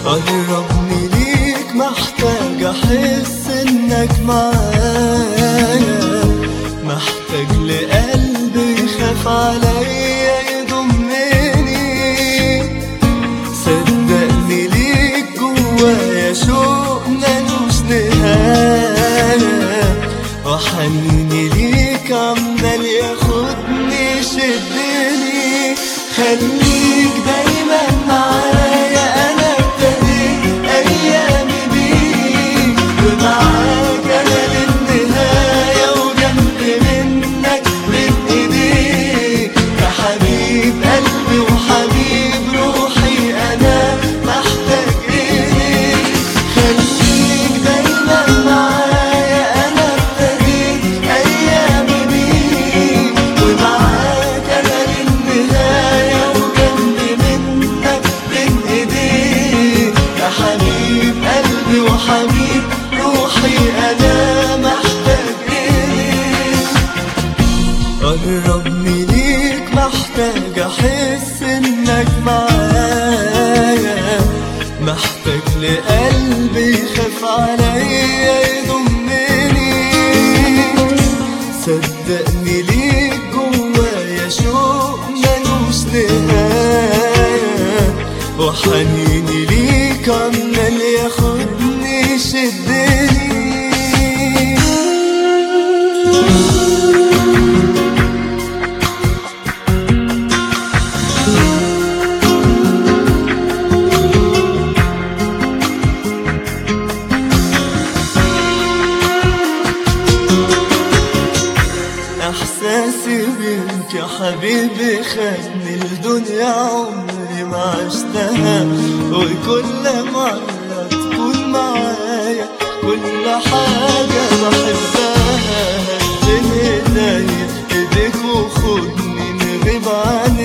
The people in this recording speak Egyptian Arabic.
قربني ليك محتاج احس انك معايا محتاج لقلبي يخاف عليا يضمني صدقني ليك جوايا شوق ملوش نهاية وحنيني ليك عمال ياخدني شدني خليك دايما معايا انا ابتديت ايامي بيك ومعاك انا للنهاية وجنب منك من ايديك يا حبيب قلبي وحبيب روحي انا محتاج ايديك خليك دايما معايا انا ابتديت ايامي بيك ومعاك انا للنهاية وجنب منك من ايديك يا حبيب قلبي وحبيب روحي انا محتاج ايديك قربني ليك محتاج احس انك معايا محتاج لقلبي يخاف عليا يضمني صدقني ليك جوايا شوق ملوش نهاية وحنيني ليك عمال ياخدني شدني احساسي بيك يا حبيبي خدني الدنيا عمري ما عشتها وكل مرة تكون معايا كل حاجة بحبها هدي ايديا ايديك وخدني نغيب عن